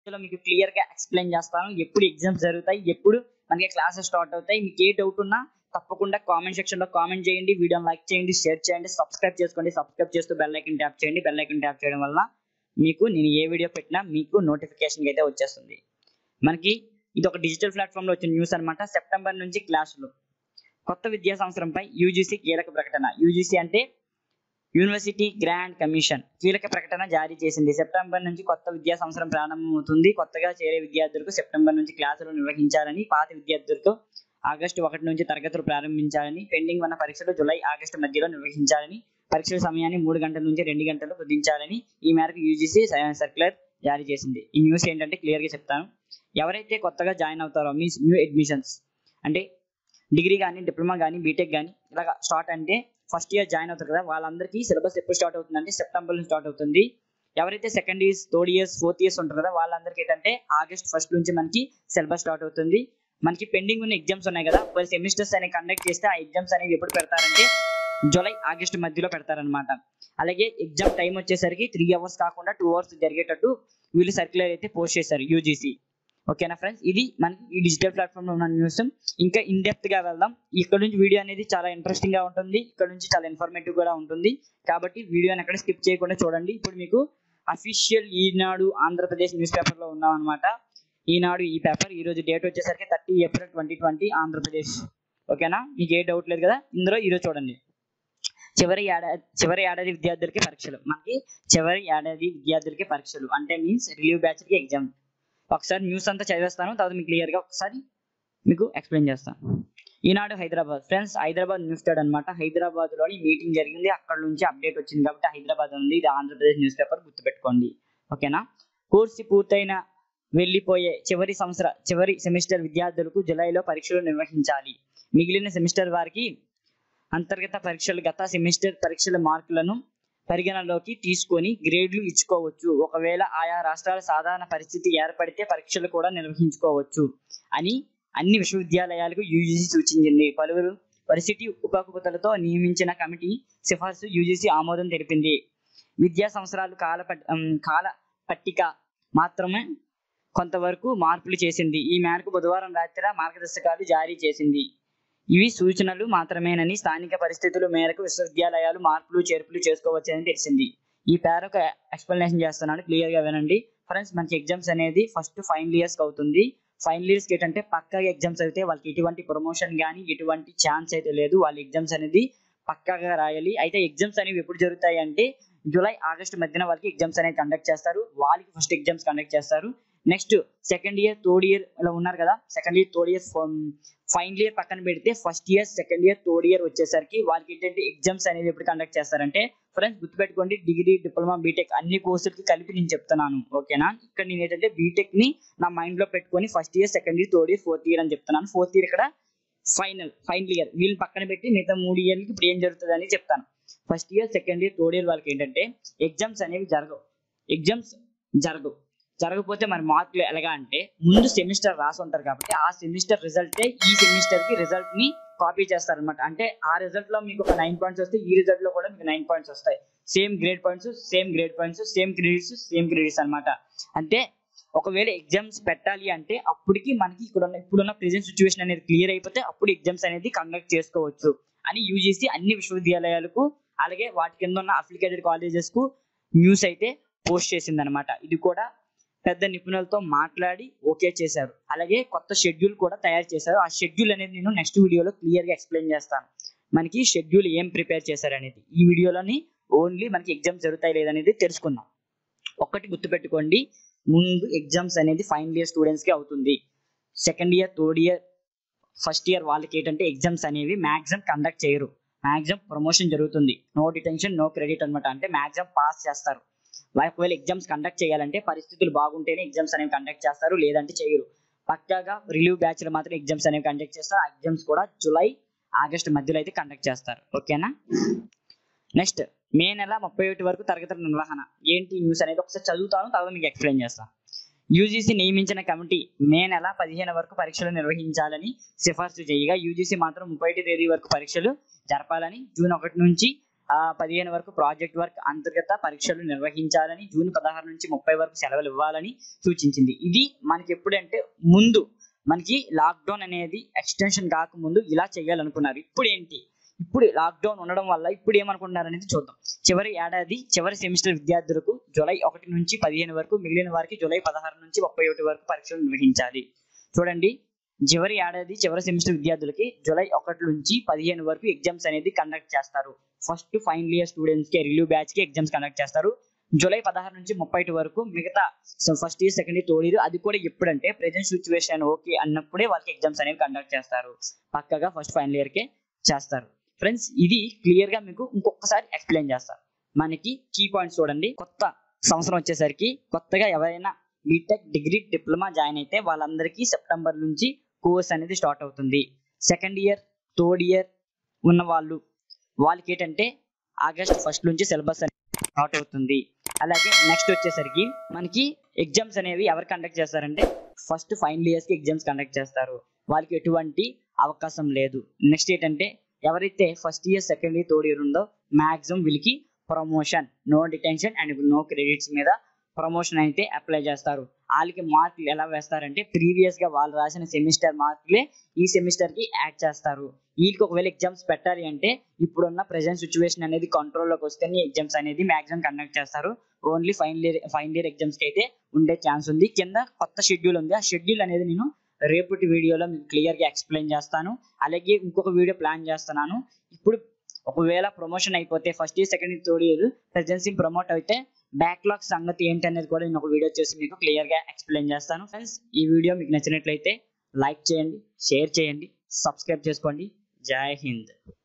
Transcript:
ఇందులో మీకు క్లియర్ గా ఎక్స్ప్లెయిన్ చేస్తాను ఎప్పుడు ఎగ్జామ్స్ జరుగుతాయి ఎప్పుడు మనకి క్లాసెస్ స్టార్ట్ అవుతాయి మీకు ఏ డౌట్ ఉన్నా తప్పకుండా కామెంట్ సెక్షన్ లో కామెంట్ చేయండి వీడియోని లైక్ చేయండి షేర్ చేయండి సబ్స్క్రైబ్ చేసుకోండి సబ్స్క్రైబ్ చేస్తూ బెల్ ఐకన్ ట్యాప్ చేయండి బెల్ ఐకన్ ట్యాప్ చేయడం వల్ల మీకు నేను ఏ వీడియో పెట్టినా మీకు నోటిఫికేషన్ అయితే వచ్చేస్తుంది మనకి ఇది ఒక డిజిటల్ ప్లాట్ఫామ్ లో వచ్చిన న్యూస్ అన్నమాట సెప్టెంబర్ నుంచి క్లాసులు కొత్త విద్యా సంవత్సరంపై యూజీసీ కీలక ప్రకటన యూజీసీ అంటే యూనివర్సిటీ గ్రాండ్ కమిషన్ కీలక ప్రకటన జారీ చేసింది సెప్టెంబర్ నుంచి కొత్త విద్యా సంవత్సరం ప్రారంభమవుతుంది కొత్తగా చేరే విద్యార్థులకు సెప్టెంబర్ నుంచి క్లాసులు నిర్వహించాలని పాత విద్యార్థులకు ఆగస్టు ఒకటి నుంచి తరగతులు ప్రారంభించాలని పెండింగ్ ఉన్న పరీక్షలు జూలై ఆగస్టు మధ్యలో నిర్వహించాలని పరీక్షల సమయాన్ని మూడు గంటల నుంచి రెండు గంటలు కుదించాలని ఈ మేరకు యూజీసీ సర్క్యులర్ జారీ చేసింది ఈ న్యూస్ ఏంటంటే క్లియర్ గా చెప్తాను ఎవరైతే కొత్తగా జాయిన్ అవుతారో మీన్స్ న్యూ అడ్మిషన్స్ అంటే డిగ్రీ కానీ డిప్లొమా కానీ బీటెక్ కానీ ఇలాగ స్టార్ట్ అంటే ఫస్ట్ ఇయర్ జాయిన్ అవుతారు కదా వాళ్ళందరికీ సిలబస్ ఎప్పుడు స్టార్ట్ అవుతుందంటే సెప్టెంబర్ నుంచి స్టార్ట్ అవుతుంది ఎవరైతే second years third years fourth years ఉంటారు కదా వాళ్ళందరికీ ఏంటంటే ఆగస్ట్ ఫస్ట్ నుంచి మనకి సిలబస్ స్టార్ట్ అవుతుంది మనకి పెండింగ్ ఉన్న ఎగ్జామ్స్ ఉన్నాయి కదా వాళ్ళు సెమిస్టర్స్ అనేవి కండక్ట్ చేస్తే ఆ ఎగ్జామ్స్ అనేవి ఎప్పుడు పెడతారంటే జూలై ఆగస్ట్ మధ్యలో పెడతారనమాట అలాగే ఎగ్జామ్ టైం వచ్చేసరికి త్రీ అవర్స్ కాకుండా టూ అవర్స్ జరిగేటట్టు వీళ్ళు సర్క్యులర్ అయితే పోస్ట్ చేశారు యూజీసీ ఓకేనా ఫ్రెండ్స్ ఇది మనకి ఈ డిజిటల్ ప్లాట్ఫామ్ లో ఉన్న న్యూస్ ఇంకా ఇన్ డెప్త్ గా వెళ్దాం ఇక్కడ నుంచి వీడియో అనేది చాలా ఇంట్రెస్టింగ్ గా ఉంటుంది ఇక్కడ నుంచి చాలా ఇన్ఫర్మేటివ్ కూడా ఉంటుంది కాబట్టి వీడియోని ఎక్కడ స్కిప్ చేయకుండా చూడండి ఇప్పుడు మీకు official Eenadu Andhra Pradesh news paper లో ఉన్నాం అనమాట ఈనాడు ఈ పేపర్ ఈ రోజు డేట్ వచ్చేసరికి thirty April twenty twenty Andhra Pradesh ఓకేనా మీకు ఏ డౌట్ లేదు కదా ఇందులో ఈరోజు చూడండి చివరి ఏడాది చివరి ఏడాది విద్యార్థులకి పరీక్షలు మనకి చివరి ఏడాది విద్యార్థులకి పరీక్షలు అంటే మీన్స్ రిలీవ్ బ్యాచ్ కి ఎగ్జామ్ ఒకసారి న్యూస్ అంతా చదివేస్తాను తర్వాత మీకు క్లియర్ గా ఒకసారి మీకు ఎక్స్ప్లెయిన్ చేస్తాను ఈనాడు హైదరాబాద్ ఫ్రెండ్స్ హైదరాబాద్ న్యూస్ స్టాడ్ అనమాట హైదరాబాద్ లోని మీటింగ్ జరిగింది అక్కడ నుంచి అప్డేట్ వచ్చింది కాబట్టి హైదరాబాద్ ఉంది ఇది ఆంధ్రప్రదేశ్ న్యూస్ పేపర్ గుర్తుపెట్టుకోండి ఓకేనా కోర్సు పూర్తయిన వెళ్ళిపోయే చివరి సంవత్సర చివరి సెమిస్టర్ విద్యార్థులకు జూలైలో పరీక్షలు నిర్వహించాలి మిగిలిన సెమిస్టర్ వారికి అంతర్గత పరీక్షలు గత సెమిస్టర్ పరీక్షల మార్కులను పరిగణలోకి తీసుకొని గ్రేడ్లు ఇచ్చుకోవచ్చు ఒకవేళ ఆయా రాష్ట్రాల సాధారణ పరిస్థితి ఏర్పడితే పరీక్షలు కూడా నిర్వహించుకోవచ్చు అని అన్ని విశ్వవిద్యాలయాలకు యూజీసీ సూచించింది పలువురు పరిస్థితి ఉపకులతో నియమించిన కమిటీ సిఫార్సు యూజీసీ ఆమోదం తెలిపింది విద్యా సంవత్సరాలు కాల పట్- ఉమ్, కాల పట్టిక మాత్రమే కొంతవరకు మార్పులు చేసింది ఈ మేరకు బుధవారం రాత్రి మార్గదర్శకాలు జారీ చేసింది ఇవి సూచనలు మాత్రమేనని స్థానిక పరిస్థితుల మేరకు విశ్వవిద్యాలయాలు మార్పులు చేర్పులు చేసుకోవచ్చని తెలిసింది ఈ పేర ఒక ఎక్స్ప్లెనేషన్ చేస్తున్నాను క్లియర్ గా వినండి ఫ్రెండ్స్ మనకి ఎగ్జామ్స్ అనేది ఫస్ట్ ఫైనల్ ఇయర్స్ అవుతుంది ఫైనల్ ఇయర్స్ కి ఏంటంటే పక్కాగా ఎగ్జామ్స్ అయితే వాళ్ళకి ఎటువంటి ప్రమోషన్ కానీ ఎటువంటి ఛాన్స్ అయితే లేదు వాళ్ళ ఎగ్జామ్స్ అనేది పక్కాగా రాయాలి అయితే ఎగ్జామ్స్ అనేవి ఎప్పుడు జరుగుతాయి అంటే జూలై ఆగస్ట్ మధ్యన వాళ్ళకి ఎగ్జామ్స్ అనేవి కండక్ట్ చేస్తారు వాళ్ళకి ఫస్ట్ ఎగ్జామ్స్ కండక్ట్ చేస్తారు next second year third year ఇలా ఉన్నారు కదా second year third year final year పక్కన పెడితే first year second year third year వచ్చేసరికి వాళ్ళకి ఏంటంటే ఎగ్జామ్స్ అనేవి ఎప్పుడు కండక్ట్ చేస్తారంటే ఫ్రెండ్స్ గుర్తుపెట్టుకోండి డిగ్రీ డిప్లొమా బీటెక్ అన్ని కోర్సులకి కలిపి నేను చెప్తున్నాను ఓకేనా ఇక్కడ నేను ఏంటంటే బీటెక్ ని నా మైండ్ లో పెట్టుకొని first year second year third year fourth year అని చెప్తున్నాను ఫోర్త్ ఇయర్ ఇక్కడ ఫైనల్ ఫైనల్ ఇయర్ వీళ్ళని పక్కన పెట్టి మిగతా మూడు ఇయర్లకి ఇప్పుడు ఏం జరుగుతుంది అని చెప్తాను first year second year third year వాళ్ళకి ఏంటంటే ఎగ్జామ్స్ అనేవి జరగవు ఎగ్జామ్స్ జరగవు జరగకపోతే మరి మార్కులు ఎలాగా అంటే ముందు సెమిస్టర్ రాసి ఉంటారు కాబట్టి ఆ సెమిస్టర్ రిజల్టే ఈ సెమిస్టర్ కి రిజల్ట్ ని కాపీ చేస్తారనమాట అంటే ఆ రిజల్ట్ లో మీకు ఒక నైన్ పాయింట్స్ వస్తాయి ఈ రిజల్ట్ లో కూడా మీకు నైన్ పాయింట్స్ వస్తాయి same grade points same grade points same credits same credits అన్నమాట అంటే ఒకవేళ ఎగ్జామ్స్ పెట్టాలి అంటే అప్పటికి మనకి ఇక్కడ ఉన్న ఇప్పుడున్న ప్రెసెంట్ సిచ్యువేషన్ అనేది క్లియర్ అయిపోతే అప్పుడు ఎగ్జామ్స్ అనేది కండక్ట్ చేసుకోవచ్చు అని యూజీసీ అన్ని విశ్వవిద్యాలయాలకు అలాగే వాటి కింద ఉన్న అప్లికేటెడ్ కాలేజెస్ కు న్యూస్ అయితే పోస్ట్ చేసింది అనమాట ఇది కూడా పెద్ద నిపుణులతో మాట్లాడి ఓకే చేశారు అలాగే కొత్త షెడ్యూల్ కూడా తయారు చేశారు ఆ షెడ్యూల్ అనేది నేను నెక్స్ట్ వీడియోలో క్లియర్ గా ఎక్స్ప్లెయిన్ చేస్తాను మనకి షెడ్యూల్ ఏం ప్రిపేర్ చేశారు అనేది ఈ వీడియోలోని ఓన్లీ మనకి ఎగ్జామ్స్ జరుగుతాయి లేదనేది తెలుసుకుందాం ఒక్కటి గుర్తుపెట్టుకోండి ముందు ఎగ్జామ్స్ అనేది ఫైనల్ ఇయర్ స్టూడెంట్స్ కి అవుతుంది second year third year first year వాళ్ళకి ఏంటంటే ఎగ్జామ్స్ అనేవి మ్యాక్సిమం కండక్ట్ చేయరు మ్యాక్సిమం ప్రమోషన్ జరుగుతుంది నో డిటెన్షన్ నో క్రెడిట్ అనమాట అంటే మ్యాక్సిమం పాస్ చేస్తారు ఒకవేళ ఎగ్జామ్స్ కండక్ట్ చేయాలంటే పరిస్థితులు బాగుంటేనే ఎగ్జామ్స్ అనేవి కండక్ట్ చేస్తారు లేదంటే చేయరు పక్కాగా రిలీవ్ బ్యాచ్ లో మాత్రం ఎగ్జామ్స్ అనేవి కండక్ట్ చేస్తారు ఆ ఎగ్జామ్స్ కూడా జూలై ఆగస్ట్ మధ్యలో అయితే కండక్ట్ చేస్తారు ఓకేనా నెక్స్ట్ మే నెల ముప్పై ఒకటి వరకు తరగతుల నిర్వహణ ఏంటి న్యూస్ అనేది ఒకసారి చదువుతాను తర్వాత మీకు ఎక్స్ప్లెయిన్ చేస్తాను యూజీసీ నియమించిన కమిటీ మే నెల పదిహేను వరకు పరీక్షలు నిర్వహించాలని సిఫార్సు చేయగా యూజీసీ మాత్రం ముప్పై ఒకటి తేదీ వరకు పరీక్షలు జరపాలని జూన్ ఒకటి నుంచి ఆ, పదిహేను వరకు ప్రాజెక్ట్ వర్క్ అంతర్గత పరీక్షలు నిర్వహించాలని జూన్ పదహారు నుంచి ముప్పై వరకు సెలవులు ఇవ్వాలని సూచించింది ఇది మనకి ఎప్పుడంటే ముందు మనకి లాక్డౌన్ అనేది ఎక్స్టెన్షన్ కాకముందు ఇలా చేయాలనుకున్నారు ఇప్పుడు ఏంటి ఇప్పుడు లాక్డౌన్ ఉండడం వల్ల ఇప్పుడు ఏమనుకుంటున్నారు అనేది చూద్దాం చివరి ఏడాది చివరి సెమిస్టర్ విద్యార్థులకు జూలై ఒకటి నుంచి పదిహేను వరకు మిగిలిన వారికి జూలై పదహారు నుంచి ముప్పై ఒకటి వరకు పరీక్షలు నిర్వహించాలి చూడండి చివరి ఏడాది చివరి సెమిస్టర్ విద్యార్థులకి జూలై ఒకటి నుంచి పదిహేను వరకు ఎగ్జామ్స్ అనేది కండక్ట్ చేస్తారు ఫస్ట్ ఫైనల్ ఇయర్ స్టూడెంట్స్ కి రివ్యూ బ్యాచ్ కి ఎగ్జామ్స్ కండక్ట్ చేస్తారు జూలై పదహారు నుంచి ముప్పై ఒకటి వరకు మిగతా first year second year third year అది కూడా ఎప్పుడంటే ప్రెజెంట్ సిచ్యువేషన్ ఓకే అన్నప్పుడే వాళ్ళకి ఎగ్జామ్స్ అనేవి కండక్ట్ చేస్తారు పక్కగా ఫస్ట్ ఫైనల్ ఇయర్ కే చేస్తారు ఫ్రెండ్స్ ఇది క్లియర్ గా మీకు ఇంకొకసారి ఎక్స్ప్లెయిన్ చేస్తారు మనకి కీ పాయింట్స్ చూడండి కొత్త సంవత్సరం వచ్చేసరికి కొత్తగా ఎవరైనా బీటెక్ డిగ్రీ డిప్లొమా జాయిన్ అయితే వాళ్ళందరికీ సెప్టెంబర్ నుంచి కోర్స్ అనేది స్టార్ట్ అవుతుంది సెకండ్ ఇయర్ థర్డ్ ఇయర్ ఉన్న వాళ్ళు వాళ్ళకి ఏంటంటే ఆగస్ట్ ఫస్ట్ నుంచి సిలబస్ అనేది స్టార్ట్ అవుతుంది అలాగే నెక్స్ట్ వచ్చేసరికి మనకి ఎగ్జామ్స్ అనేవి ఎవరు కండక్ట్ చేస్తారంటే ఫస్ట్ ఫైనల్ ఇయర్స్ కి ఎగ్జామ్స్ కండక్ట్ చేస్తారు వాళ్ళకి ఎటువంటి అవకాశం లేదు నెక్స్ట్ ఏంటంటే ఎవరైతే first year second year third year ఉందో మాక్సిమం వీళ్ళకి promotion no detention and no credits మీద ప్రమోషన్ అయితే అప్లై చేస్తారు వాళ్ళకి మార్కులు ఎలా వేస్తారంటే ప్రీవియస్ గా వాళ్ళు రాసిన సెమిస్టర్ మార్కులే ఈ సెమిస్టర్ కి యాడ్ చేస్తారు వీళ్ళకి ఒకవేళ ఎగ్జామ్స్ పెట్టాలి అంటే ఇప్పుడున్న ప్రెసెంట్ సిచ్యువేషన్ అనేది కంట్రోల్లోకి వస్తేనే ఎగ్జామ్స్ అనేది మాక్సిమం కండక్ట్ చేస్తారు only final year final year exams కి అయితే ఉండే ఛాన్స్ ఉంది కింద కొత్త షెడ్యూల్ ఉంది ఆ షెడ్యూల్ అనేది నేను రేపటి వీడియోలో మీకు క్లియర్ గా ఎక్స్ప్లెయిన్ చేస్తాను అలాగే ఇంకొక వీడియో ప్లాన్ చేస్తున్నాను ఇప్పుడు ఒకవేళ ప్రమోషన్ అయిపోతే first year second year third year ప్రెజెన్సీ ప్రమోట్ అయితే బ్యాక్లాగ్ సంగతి ఏంటి అనేది కూడా నేను ఒక వీడియో చేసి మీకు క్లియర్ గా ఎక్స్ప్లెయిన్ చేస్తాను ఫ్రెండ్స్ ఈ వీడియో మీకు నచ్చినట్లయితే లైక్ చేయండి షేర్ చేయండి సబ్స్క్రైబ్ చేసుకోండి జై హింద్